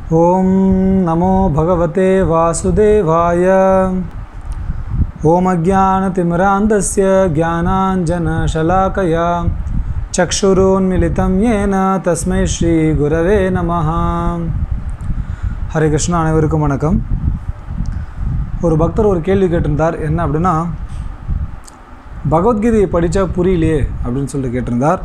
ॐ नमो भगवते वासुदेवाय ॐ अज्ञानतिमिरान्धस्य ज्ञानाञ्जनशलाकया चक्षुरोन्मिलितं येन तस्मै श्रीगुरवे நமः ஹரே கிருஷ்ணா அனைவருக்கும் வணக்கம் ஒரு பக்தர் ஒரு கேள்வி கேட்டிருந்தார் என்ன அப்படின்னா பகவத்கீதையை படித்தா புரியலையே அப்படின்னு சொல்லிட்டு கேட்டிருந்தார்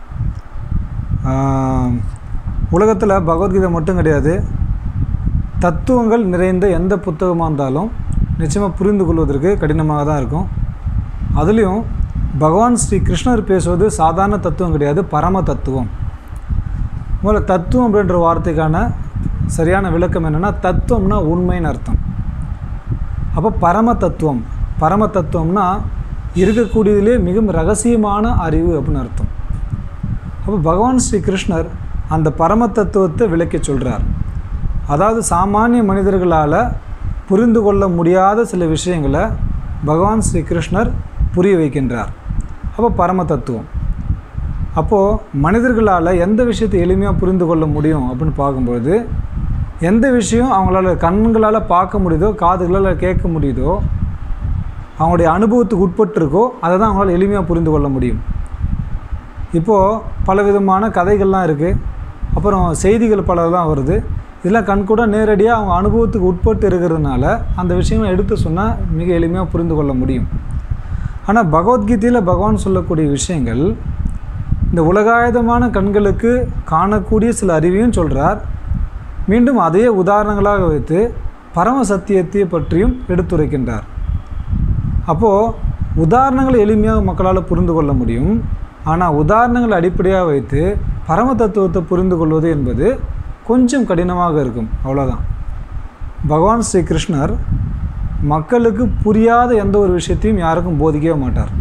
உலகத்தில் பகவத்கீதை மட்டும் கிடையாது தத்துவங்கள் நிறைந்த எந்த புத்தகமாக இருந்தாலும் நிச்சயமாக புரிந்து கொள்வதற்கு கடினமாக தான் இருக்கும் அதுலேயும் பகவான் ஸ்ரீ கிருஷ்ணர் பேசுவது சாதாரண தத்துவம் கிடையாது பரம தத்துவம் முதல்ல தத்துவம் அப்படின்ற வார்த்தைக்கான சரியான விளக்கம் என்னென்னா தத்துவம்னா உண்மைன்னு அர்த்தம் அப்போ பரம தத்துவம் பரம தத்துவம்னா இருக்கக்கூடியதிலே மிகவும் ரகசியமான அறிவு அப்படின்னு அர்த்தம் அப்போ பகவான் ஸ்ரீ கிருஷ்ணர் அந்த பரம தத்துவத்தை விளக்கி சொல்கிறார் அதாவது சாமானிய மனிதர்களால் புரிந்து கொள்ள முடியாத சில விஷயங்களை பகவான் ஸ்ரீ கிருஷ்ணர் புரிய வைக்கின்றார் அப்போ பரம தத்துவம் அப்போது மனிதர்களால் எந்த விஷயத்தை எளிமையாக புரிந்து கொள்ள முடியும் அப்படின்னு பார்க்கும்பொழுது எந்த விஷயம் அவங்களால கண்களால் பார்க்க முடியுதோ காதுகளால் கேட்க முடியுதோ அவங்களுடைய அனுபவத்துக்கு உட்பட்டிருக்கோ அதை தான் அவங்களால எளிமையாக புரிந்து கொள்ள முடியும் இப்போது பலவிதமான கதைகள்லாம் இருக்குது அப்புறம் செய்திகள் பலதெல்லாம் வருது இதெல்லாம் கண்கூட நேரடியாக அவங்க அனுபவத்துக்கு உட்பட்டு இருக்கிறதுனால அந்த விஷயங்களை எடுத்து சொன்னால் மிக எளிமையாக புரிந்து கொள்ள முடியும் ஆனால் பகவத்கீதையில் பகவான் சொல்லக்கூடிய விஷயங்கள் இந்த உலகாயுதமான கண்களுக்கு காணக்கூடிய சில அறிவையும் சொல்கிறார் மீண்டும் அதையே உதாரணங்களாக வைத்து பரம சத்தியத்தை பற்றியும் எடுத்துரைக்கின்றார் அப்போது உதாரணங்களை எளிமையாக மக்களால் புரிந்து கொள்ள முடியும் ஆனால் உதாரணங்களை அடிப்படையாக வைத்து பரம தத்துவத்தை புரிந்து கொள்வது என்பது கொஞ்சம் கடினமாக இருக்கும் அவ்வளோதான் பகவான் ஸ்ரீ கிருஷ்ணர் மக்களுக்கு புரியாத எந்த ஒரு விஷயத்தையும் யாருக்கும் போதிக்கவே மாட்டார்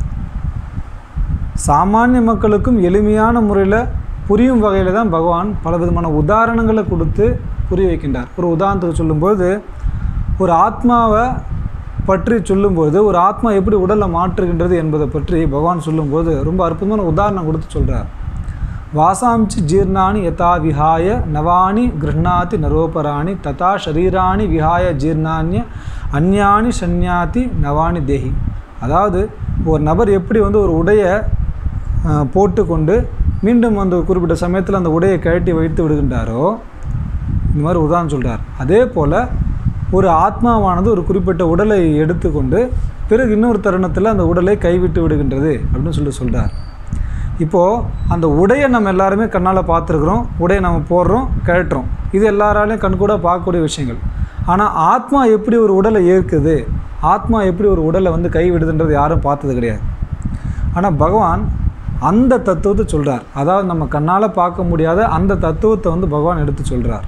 சாமானிய மக்களுக்கும் எளிமையான முறையில் புரியும் வகையில் தான் பகவான் பல விதமான உதாரணங்களை கொடுத்து புரிய வைக்கின்றார் ஒரு உதாரணத்துக்கு சொல்லும்போது ஒரு ஆத்மாவை பற்றி சொல்லும்போது ஒரு ஆத்மா எப்படி உடலை மாற்றுகின்றது என்பதை பற்றி பகவான் சொல்லும்போது ரொம்ப அற்புதமான உதாரணம் கொடுத்து சொல்கிறார் வாசாம்சி ஜீர்ணானி யதா விஹாய நவானி கிருஹ்ணாதி நரோபராணி ததா ஷரீராணி விஹாய ஜீர்ணானிய அந்யானி சந்யாதி நவானி தேஹி அதாவது ஒரு நபர் எப்படி வந்து ஒரு உடையை போட்டுக்கொண்டு மீண்டும் அந்த குறிப்பிட்ட சமயத்தில் அந்த உடையை கழட்டி வைத்து விடுகின்றாரோ இந்த மாதிரி உதாரணம் சொல்கிறார் அதே போல் ஒரு ஆத்மாவானது ஒரு குறிப்பிட்ட உடலை எடுத்துக்கொண்டு பிறகு இன்னொரு தருணத்தில் அந்த உடலை கைவிட்டு விடுகின்றது அப்படின்னு சொல்லி சொல்கிறார் இப்போது அந்த உடையை நம்ம எல்லாருமே கண்ணால் பார்த்துருக்குறோம் உடையை நம்ம போடுறோம் கழட்டுறோம் இது எல்லாராலையும் கண்கூட பார்க்கக்கூடிய விஷயங்கள் ஆனால் ஆத்மா எப்படி ஒரு உடலை ஏற்குது ஆத்மா எப்படி ஒரு உடலை வந்து கைவிடுதுன்றது யாரும் பார்த்தது கிடையாது ஆனால் பகவான் அந்த தத்துவத்தை சொல்கிறார் அதாவது நம்ம கண்ணால் பார்க்க முடியாத அந்த தத்துவத்தை வந்து பகவான் எடுத்து சொல்கிறார்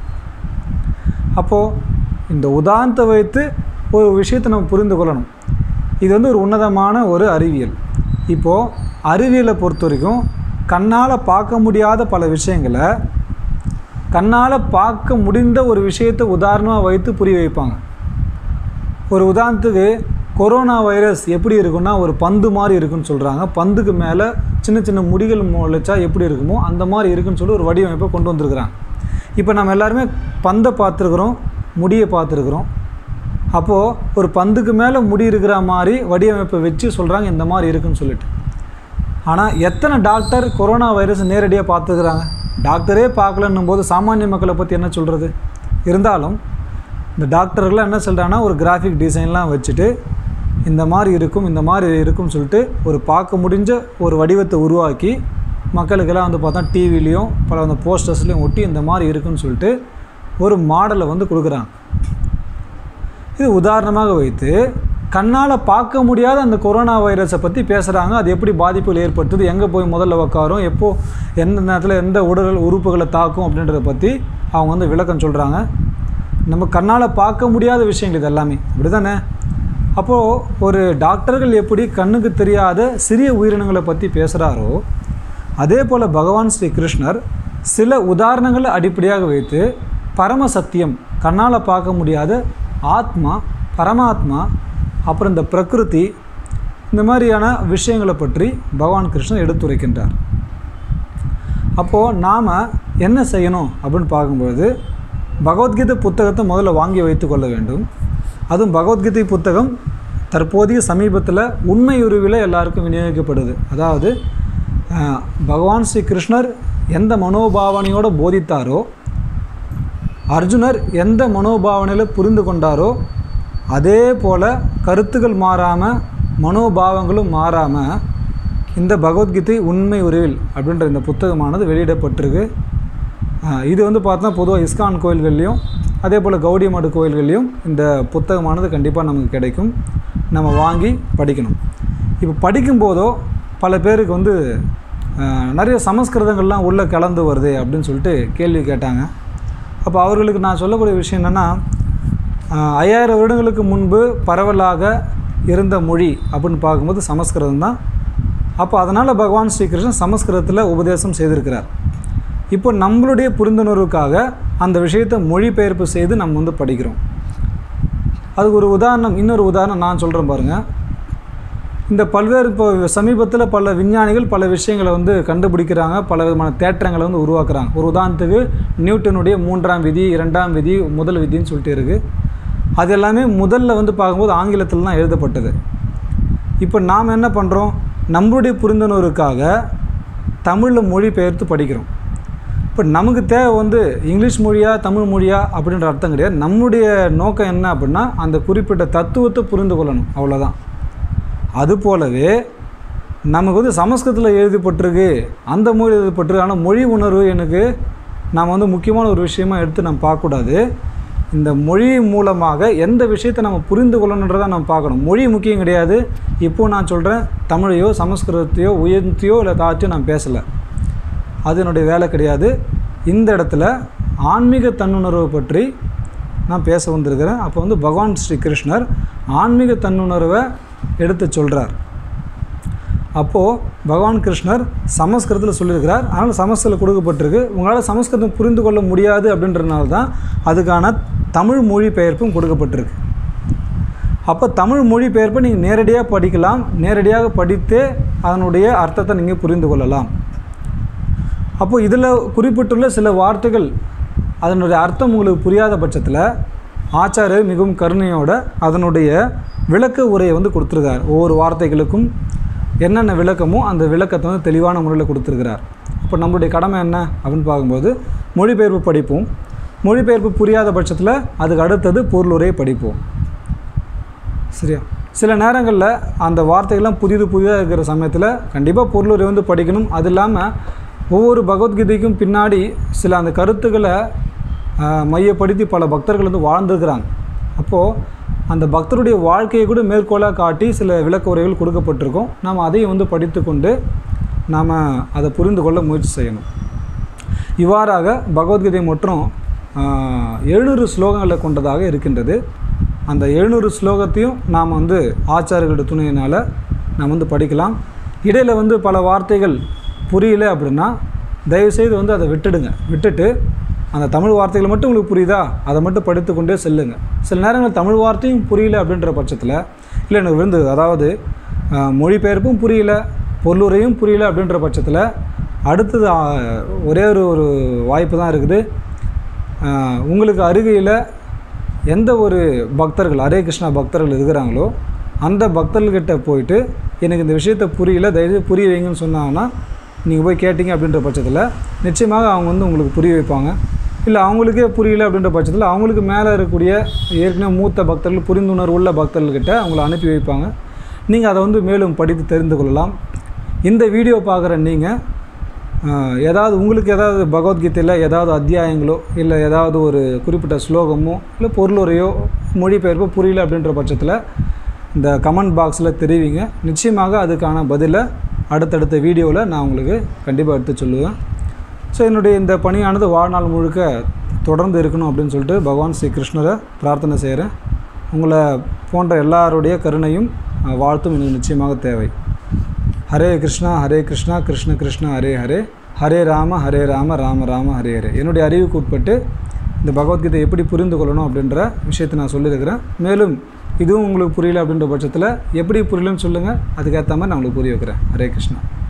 அப்போது இந்த உதாரணத்தை வைத்து ஒரு விஷயத்தை நம்ம புரிந்து கொள்ளணும் இது வந்து ஒரு உன்னதமான ஒரு அறிவியல் இப்போது அறிவியலை பொறுத்த வரைக்கும் கண்ணால் பார்க்க முடியாத பல விஷயங்களை கண்ணால் பார்க்க முடிந்த ஒரு விஷயத்தை உதாரணமாக வைத்து புரிய வைப்பாங்க ஒரு உதாரணத்துக்கு கொரோனா வைரஸ் எப்படி இருக்குன்னா ஒரு பந்து மாதிரி இருக்குன்னு சொல்கிறாங்க பந்துக்கு மேலே சின்ன சின்ன முடிகள் முளைச்சா எப்படி இருக்குமோ அந்த மாதிரி இருக்குன்னு சொல்லி ஒரு வடிவமைப்பை கொண்டு வந்திருக்கிறாங்க இப்போ நம்ம எல்லாருமே பந்தை பார்த்துருக்குறோம் முடியை பார்த்துருக்குறோம் அப்போது ஒரு பந்துக்கு மேலே முடி இருக்கிற மாதிரி வடிவமைப்பை வச்சு சொல்கிறாங்க இந்த மாதிரி இருக்குன்னு சொல்லிட்டு ஆனால் எத்தனை டாக்டர் கொரோனா வைரஸ் நேரடியாக பார்த்துக்கிறாங்க டாக்டரே பார்க்கலன்னும் போது சாமானிய மக்களை பற்றி என்ன சொல்கிறது இருந்தாலும் இந்த டாக்டர்கள்லாம் என்ன சொல்கிறாங்கன்னா ஒரு கிராஃபிக் டிசைன்லாம் வச்சுட்டு இந்த மாதிரி இருக்கும் இந்த மாதிரி இருக்கும்னு சொல்லிட்டு ஒரு பார்க்க முடிஞ்ச ஒரு வடிவத்தை உருவாக்கி மக்களுக்கெல்லாம் வந்து பார்த்தா டிவிலையும் பல அந்த போஸ்டர்ஸ்லையும் ஒட்டி இந்த மாதிரி இருக்குன்னு சொல்லிட்டு ஒரு மாடலை வந்து கொடுக்குறாங்க இது உதாரணமாக வைத்து கண்ணால் பார்க்க முடியாத அந்த கொரோனா வைரஸை பற்றி பேசுகிறாங்க அது எப்படி பாதிப்புகள் ஏற்படுத்துது எங்கே போய் முதல்ல உட்காரும் எப்போது எந்த நேரத்தில் எந்த உடல் உறுப்புகளை தாக்கும் அப்படின்றத பற்றி அவங்க வந்து விளக்கம் சொல்கிறாங்க நம்ம கண்ணால் பார்க்க முடியாத விஷயங்கள் இது எல்லாமே அப்படி தானே அப்போது ஒரு டாக்டர்கள் எப்படி கண்ணுக்கு தெரியாத சிறிய உயிரினங்களை பற்றி பேசுகிறாரோ அதே போல் பகவான் ஸ்ரீ கிருஷ்ணர் சில உதாரணங்களை அடிப்படையாக வைத்து பரம சத்தியம் கண்ணால் பார்க்க முடியாத ஆத்மா பரமாத்மா அப்புறம் இந்த பிரகிருதி இந்த மாதிரியான விஷயங்களை பற்றி பகவான் கிருஷ்ணர் எடுத்துரைக்கின்றார் அப்போது நாம் என்ன செய்யணும் அப்படின்னு பார்க்கும்பொழுது பகவத்கீதை புத்தகத்தை முதல்ல வாங்கி வைத்து கொள்ள வேண்டும் அதுவும் பகவத்கீதை புத்தகம் தற்போதைய சமீபத்தில் உண்மை உருவில் எல்லாருக்கும் விநியோகிக்கப்படுது அதாவது அஹ், பகவான் ஸ்ரீ கிருஷ்ணர் எந்த மனோபாவனையோடு போதித்தாரோ அர்ஜுனர் எந்த மனோபாவனையில் புரிந்து கொண்டாரோ அதே போல் கருத்துக்கள் மாறாமல் மனோபாவங்களும் மாறாமல் இந்த பகவத்கீதை உண்மை உருவில் அப்படின்ற இந்த புத்தகமானது வெளியிடப்பட்டிருக்கு ஆஹ் இது வந்து பார்த்தா பொதுவாக இஸ்கான் கோயில்கள்லையும் அதே போல் கௌடி மடு கோயில்கள்லையும் இந்த புத்தகமானது கண்டிப்பாக நமக்கு கிடைக்கும் நம்ம வாங்கி படிக்கணும் இப்போ படிக்கும்போதோ பல பேருக்கு வந்து ஆஹ் நிறைய சமஸ்கிருதங்கள்லாம் உள்ளே கலந்து வருது அப்படின்னு சொல்லிட்டு கேள்வி கேட்டாங்க அப்போ அவர்களுக்கு நான் சொல்லக்கூடிய விஷயம் என்னென்னா ஐயாயிரம் வருடங்களுக்கு முன்பு பரவலாக இருந்த மொழி அப்படின்னு பார்க்கும்போது சமஸ்கிருதம் தான் அப்போ அதனால் பகவான் ஸ்ரீகிருஷ்ணன் சமஸ்கிருதத்தில் உபதேசம் செய்திருக்கிறார் இப்போ நம்மளுடைய புரிந்துணர்வுக்காக அந்த விஷயத்தை மொழிபெயர்ப்பு செய்து நம்ம வந்து படிக்கிறோம் அதுக்கு ஒரு உதாரணம் இன்னொரு உதாரணம் நான் சொல்கிறேன் பாருங்கள் இந்த பல்வேறு இப்போ சமீபத்தில் பல விஞ்ஞானிகள் பல விஷயங்களை வந்து கண்டுபிடிக்கிறாங்க பல விதமான தேற்றங்களை வந்து உருவாக்குறாங்க ஒரு உதாரணத்துக்கு நியூட்டனுடைய மூன்றாம் விதி இரண்டாம் விதி முதல் விதின்னு சொல்லிட்டு இருக்குது அது எல்லாமே முதல்ல வந்து பார்க்கும்போது ஆங்கிலத்தில் தான் எழுதப்பட்டது இப்போ நாம் என்ன பண்ணுறோம் நம்மளுடைய புரிந்துணர்வுக்காக தமிழில் மொழி பெயர்த்து படிக்கிறோம் இப்போ நமக்கு தேவை வந்து இங்கிலீஷ் மொழியா தமிழ் மொழியா அப்படின்ற அர்த்தம் கிடையாது நம்முடைய நோக்கம் என்ன அப்படின்னா அந்த குறிப்பிட்ட தத்துவத்தை புரிந்து கொள்ளணும் அவ்வளோதான் அது போலவே நமக்கு வந்து சமஸ்கிருதத்தில் எழுதப்பட்டிருக்கு அந்த மொழி எழுதப்பட்டிருக்கு ஆனால் மொழி உணர்வு எனக்கு நாம் வந்து முக்கியமான ஒரு விஷயமா எடுத்து நம்ம பார்க்கக்கூடாது இந்த மொழி மூலமாக எந்த விஷயத்தை நம்ம புரிந்து கொள்ளணுன்றதை நம்ம பார்க்கணும் மொழி முக்கியம் கிடையாது இப்போது நான் சொல்கிறேன் தமிழையோ சமஸ்கிருதத்தையோ உயர்த்தியோ இல்லை தாழ்த்தியோ நான் பேசலை அது என்னுடைய வேலை கிடையாது இந்த இடத்துல ஆன்மீக தன்னுணர்வை பற்றி நான் பேச வந்திருக்கிறேன் அப்போ வந்து பகவான் ஸ்ரீ கிருஷ்ணர் ஆன்மீக தன்னுணர்வை எடுத்து சொல்கிறார் அப்போது பகவான் கிருஷ்ணர் சமஸ்கிருதத்தில் சொல்லியிருக்கிறார் அதனால் சமஸ்கிருதத்தில் கொடுக்கப்பட்டிருக்கு உங்களால் சமஸ்கிருதம் புரிந்து கொள்ள முடியாது அப்படின்றனால தான் அதுக்கான தமிழ் மொழி பெயர்ப்பும் கொடுக்கப்பட்டிருக்கு அப்போ தமிழ் மொழி பெயர்ப்பை நீங்கள் நேரடியாக படிக்கலாம் நேரடியாக படித்தே அதனுடைய அர்த்தத்தை நீங்கள் புரிந்து கொள்ளலாம் அப்போ இதில் குறிப்பிட்டுள்ள சில வார்த்தைகள் அதனுடைய அர்த்தம் உங்களுக்கு புரியாத பட்சத்தில் ஆச்சாரியர் மிகவும் கருணையோட அதனுடைய விளக்க உரையை வந்து கொடுத்துருக்கார் ஒவ்வொரு வார்த்தைகளுக்கும் என்னென்ன விளக்கமோ அந்த விளக்கத்தை வந்து தெளிவான முறையில் கொடுத்துருக்கிறார் இப்போ நம்மளுடைய கடமை என்ன அப்படின்னு பார்க்கும்போது மொழிபெயர்ப்பு படிப்போம் மொழிபெயர்ப்பு புரியாத பட்சத்தில் அதுக்கு அடுத்தது பொருளுரையை படிப்போம் சரியா சில நேரங்களில் அந்த வார்த்தைகள்லாம் புதிது புதிதாக இருக்கிற சமயத்தில் கண்டிப்பாக பொருளுரை வந்து படிக்கணும் அது இல்லாமல் ஒவ்வொரு பகவத்கீதைக்கும் பின்னாடி சில அந்த கருத்துக்களை ஆஹ், மையப்படுத்தி பல பக்தர்கள் வந்து வாழ்ந்துருக்கிறாங்க அப்போது அந்த பக்தருடைய வாழ்க்கையை கூட மேற்கோளாக காட்டி சில விளக்க உரைகள் கொடுக்கப்பட்டிருக்கும் நாம் அதையும் வந்து படித்து கொண்டு நாம் அதை புரிந்து கொள்ள முயற்சி செய்யணும் இவ்வாறாக பகவத்கீதை மற்றும் எழுநூறு ஸ்லோகங்களை கொண்டதாக இருக்கின்றது அந்த எழுநூறு ஸ்லோகத்தையும் நாம் வந்து ஆச்சாரியர்களுடைய துணையினால் நாம் வந்து படிக்கலாம் இடையில வந்து பல வார்த்தைகள் புரியல அப்படின்னா தயவுசெய்து வந்து அதை விட்டுடுங்க விட்டுட்டு அந்த தமிழ் வார்த்தைகள் மட்டும் உங்களுக்கு புரியுதா அதை மட்டும் படித்து கொண்டே செல்லுங்க சில நேரங்கள் தமிழ் வார்த்தையும் புரியல அப்படின்ற பட்சத்தில் இல்லை எனக்கு விருந்து அதாவது ஆஹ், மொழிபெயர்ப்பும் புரியல பொருளுரையும் புரியல அப்படின்ற பட்சத்தில் அடுத்தது ஆஹ், ஒரே ஒரு ஒரு வாய்ப்பு தான் இருக்குது ஆஹ், உங்களுக்கு அருகையில் எந்த ஒரு பக்தர்கள் ஹரே கிருஷ்ணா பக்தர்கள் இருக்கிறாங்களோ அந்த பக்தர்கள்கிட்ட போயிட்டு எனக்கு இந்த விஷயத்தை புரியல தயவுசெய்து புரிய வைங்கன்னு சொன்னாங்கன்னா நீங்கள் போய் கேட்டிங்க அப்படின்ற பட்சத்தில் நிச்சயமாக அவங்க வந்து உங்களுக்கு புரிய வைப்பாங்க இல்லை அவங்களுக்கே புரியல அப்படின்ற பட்சத்தில் அவங்களுக்கு மேலே இருக்கக்கூடிய ஏற்கனவே மூத்த பக்தர்கள் புரிந்துணர்வு உள்ள பக்தர்கள்கிட்ட அவங்கள அனுப்பி வைப்பாங்க நீங்கள் அதை வந்து மேலும் படித்து தெரிந்து கொள்ளலாம் இந்த வீடியோ பார்க்குற நீங்கள் ஆஹ் ஏதாவது உங்களுக்கு ஏதாவது பகவத்கீதையில் ஏதாவது அத்தியாயங்களோ இல்லை ஏதாவது ஒரு குறிப்பிட்ட ஸ்லோகமோ இல்லை பொருளுரையோ மொழிபெயர்ப்போ புரியல அப்படின்ற பட்சத்தில் இந்த கமெண்ட் பாக்ஸில் தெரிவிங்க நிச்சயமாக அதுக்கான பதிலை அடுத்தடுத்த வீடியோவில் நான் உங்களுக்கு கண்டிப்பாக எடுத்து சொல்லுவேன் ஸோ என்னுடைய இந்த பணியானது வாழ்நாள் முழுக்க தொடர்ந்து இருக்கணும் அப்படின்னு சொல்லிட்டு பகவான் ஸ்ரீ கிருஷ்ணரை பிரார்த்தனை செய்கிறேன் உங்களை போன்ற எல்லாருடைய கருணையும் அஹ், வாழ்த்தும் எனக்கு நிச்சயமாக தேவை ஹரே கிருஷ்ணா ஹரே கிருஷ்ணா கிருஷ்ண கிருஷ்ணா ஹரே ஹரே ஹரே ராம ஹரே ராம ராம ராம ஹரே ஹரே என்னுடைய அறிவுக்கு உட்பட்டு இந்த பகவத்கீதை எப்படி புரிந்து கொள்ளணும் அப்படின்ற விஷயத்தை நான் சொல்லியிருக்கிறேன் மேலும் இதுவும் உங்களுக்கு புரியல அப்படின்ற பட்சத்தில் எப்படி புரியலன்னு சொல்லுங்கள் அதுக்கேற்ற மாதிரி நான் உங்களுக்கு புரிய வைக்கிறேன் ஹரே கிருஷ்ணா